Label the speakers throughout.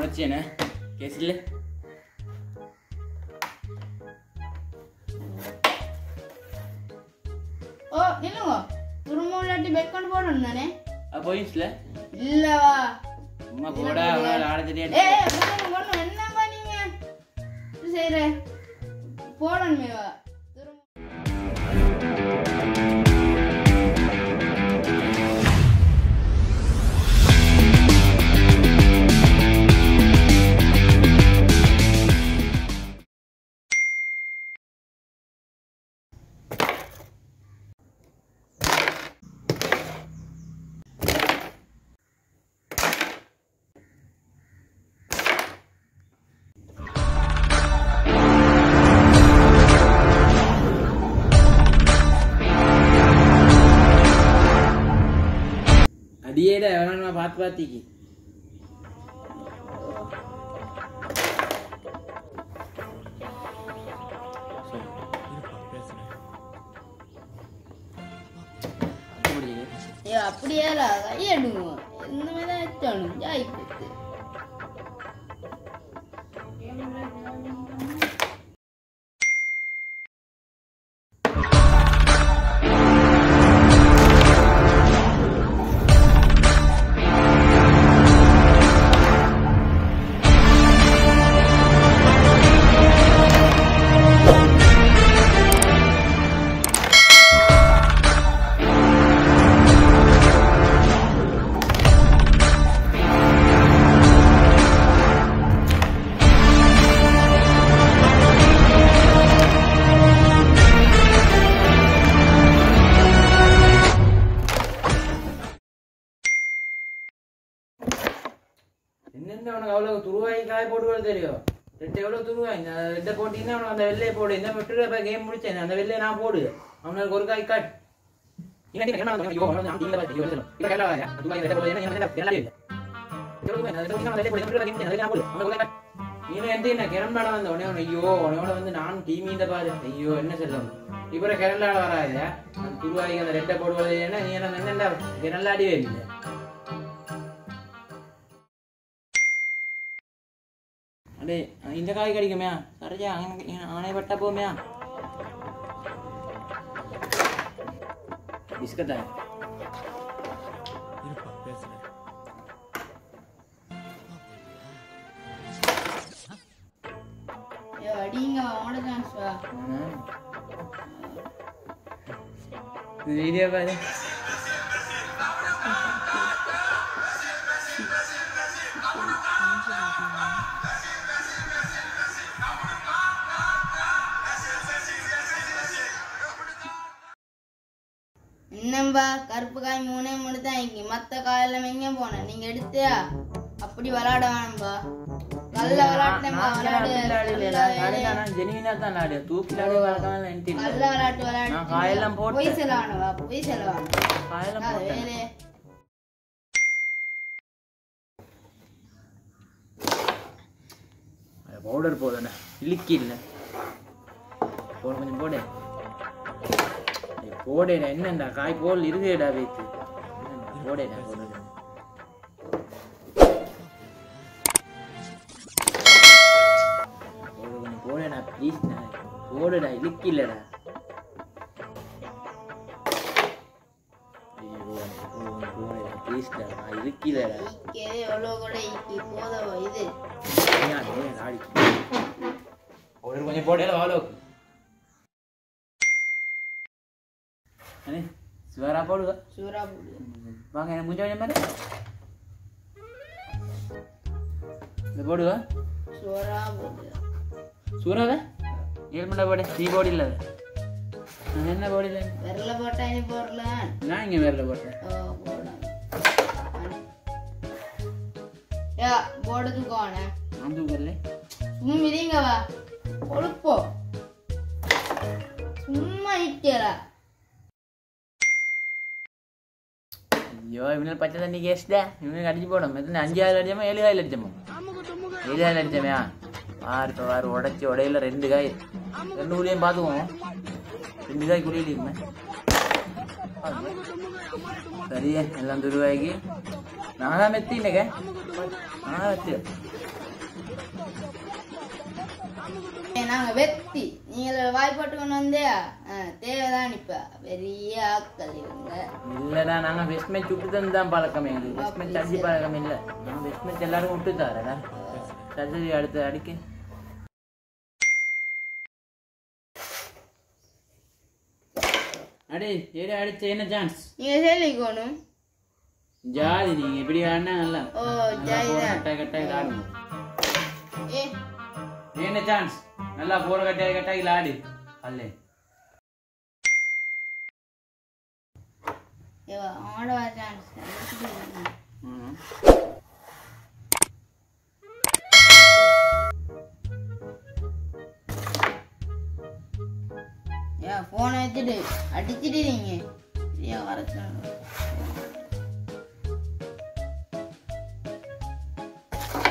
Speaker 1: முளைச்சேனே கேசில்ல
Speaker 2: ஓ நில்லுங்க திரும்ப இல்லாட்டி பெக் கொண்டு போடணும் தானே
Speaker 1: போயிடுச்சுல
Speaker 2: இல்லவா
Speaker 1: அம்மா போடா அவனால ஆட
Speaker 2: ஏ
Speaker 1: தெரியாது
Speaker 2: ஒண்ணு என்னப்பா நீங்க இப்படி செய்யற போடணுமேவா திரும்ப
Speaker 1: அடியேடா எவனா பார்த்து பார்த்திக்கு
Speaker 2: ஏ அப்படியே கையெடுங்க இந்த மாதிரி தான் வச்சோணும் ஜாய் கொடுத்து
Speaker 1: என்னென்ன உனக்கு அவ்வளவு துருவாய் காய போட்டு தெரியும் ரெண்டு எவ்வளவு துருவாய் இந்த ரெட்டை போட்டீங்கன்னா அவனுக்கு அந்த வெள்ளையை போடு இந்த விட்டு இப்ப கேம் முடிச்சேன் அந்த வெள்ளையை நான் போடு அவனுக்கு ஒரு காய் காட் இல்லாட்டி என்ன பண்ணுவாங்க? ஐயோ, அவன் டீம்ல பாத்து, ஐயோ, சொல்லணும். இப்ப கேரளா வாயா? துபாய் ரெட்டை போடு, என்ன, என்ன, என்ன, கேரளா இல்ல. எவ்வளவு துபாய்? அந்த ரெட்டை வெள்ளையை போடு, இந்த விட்டு game முடிச்சேன், அதுக்கு நான் போடு. அவனுக்கு ஒரு காய் காட். நீ எந்த என்ன கிளம்பாட வந்த உடனே உன்னை, ஐயோ உன்னோட வந்து நான் டீம் இந்த பாரு ஐயோ என்ன சொல்லணும் இப்ப கேரளாட வராத அந்த துருவாய்க்கு அந்த ரெட்டை போடுவது என்ன நீ என்ன என்னண்டா கேரளாடியே இல்லை அடே இந்த காய் கிடைக்குமே சரியா ஆனை பட்டா போமே பிஸ்கட்டா
Speaker 2: ஏ அடிங்க அவனோட சான்ஸ் வா
Speaker 1: வீடியோ பாரு
Speaker 2: என்னம்பா கருப்பு காய் மூணே மூணு தான் இங்க மத்த காயெல்லாம் எங்க போன நீங்க எடுத்தியா அப்படி விளையாட வேணும்பா கல்ல விளையாட்டுனேம்பா விளையாடு
Speaker 1: ஜெனிவினா தான் விளையாடு தூக்கி விளையாடு வளர்க்கலாம் எனக்கு
Speaker 2: கல்ல
Speaker 1: தெரியல
Speaker 2: விளையாட்டு விளையாடு
Speaker 1: நான் காயெல்லாம் போட்டேன்.
Speaker 2: பொய் செலவானவா பொய் செலவான
Speaker 1: காயெல்லாம் போட்டேன்
Speaker 2: வேலே
Speaker 1: பவுடர் போதுண்ணே இழுக்கி இல்லை போடு கொஞ்சம் போடு ஏய், போடேடா என்னண்டா காய் போல் இருக்குடா வைத்து என்னண்டா, போடேடா போடு போடு கொஞ்சம் போடேடா ப்ளீஸ்ண்ணா போடுடா இழுக்கி இல்லைடா ஐயோ கொஞ்சம் போடேடா ப்ளீஸ்டா நான் இழுக்கிலடா
Speaker 2: ஈக்கே எவ்வளவு கூட ஈக்கி போதவா இது
Speaker 1: ஒரு கொஞ்சம் போடல வாழோக்கு அண்ணே சிவரா போடுவா
Speaker 2: சூறா போடு
Speaker 1: வாங்க எனக்கு முடிஞ்ச கொஞ்சம் பாரு இந்த போடுவா
Speaker 2: சூறா போடு
Speaker 1: சூறாவே ஏழு மண்டா போடு நீ போடி இல்லை நான் என்ன போடி இல்லை
Speaker 2: விரல போட்டா இனி போடலாம்
Speaker 1: நான் இங்கே வேறில் போட்டேன்
Speaker 2: ஓ போடலாம் யா போடுது கோண
Speaker 1: நான் தூக்கல
Speaker 2: சும்மா மிதிங்க வா கொழுப்போ சும்மா இக்கல
Speaker 1: ஐயோ இவனை பச்சை தண்ணி கேஸ்டா இவனுக்கு அடிச்சு போடும் எத்தனை அஞ்சு ஆறு அடிச்சமா ஏழு காயில் அடிச்சமா ஏழு காயில் அடிச்சமையா ஆறு இப்போ ஆறு உடச்சி உடையில ரெண்டு காய் ரெண்டு குழியும் பார்த்துக்குவோம் ரெண்டு காய் குழியிலுமே சரியே எல்லாம் துருவாய்க்கு நான் தான் மெத்தி இன்னைக்கு நான் தான் மெத்தி
Speaker 2: ஏய், நாங்க வெத்தி நீங்க வாய்ப்பாட்டு கொண்டு வந்தியா ஆ, தேவைதான் இப்ப பெரிய ஆட்கள் இவங்க
Speaker 1: இல்லடா நாங்க வெஸ்ட் மேட்ச் விட்டு தான் தான் பழக்கம் எங்களுக்கு வெஸ்ட் மேட்ச் அடிச்சு பழக்கம் இல்ல நாங்க வெஸ்ட் மேட்ச் எல்லாரும் விட்டு தாரடா சரி அடுத்து அடிக்க அடி ஏடி அடிச்ச என்ன சான்ஸ்
Speaker 2: நீங்க சொல்லிக்கணும்
Speaker 1: ஜாதி நீங்க இப்படி ஆடினா நல்லா
Speaker 2: ஓ ஜாயிதான்
Speaker 1: கட்டாய் கட்டாய் ஆடுங்க
Speaker 2: ஏ
Speaker 1: என்ன சான்ஸ் நல்லா போற கட்டாய் கட்டாய் ஆடு அல்லே
Speaker 2: ஏவா ஆடவா சான்ஸ்
Speaker 1: ம்.
Speaker 2: ஏ போனை வச்சுட்டு அடிச்சிட்டு நீங்க சரியா வர சொல்லணும்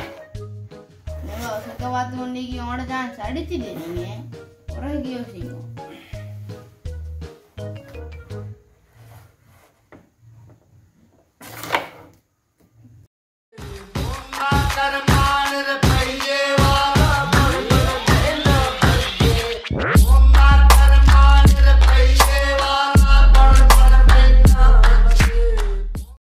Speaker 2: பார்த்து கொண்டு உங்களோட சான்ஸ் அடிச்சிட்டு நீங்க குறைக்கு யோசிக்கும்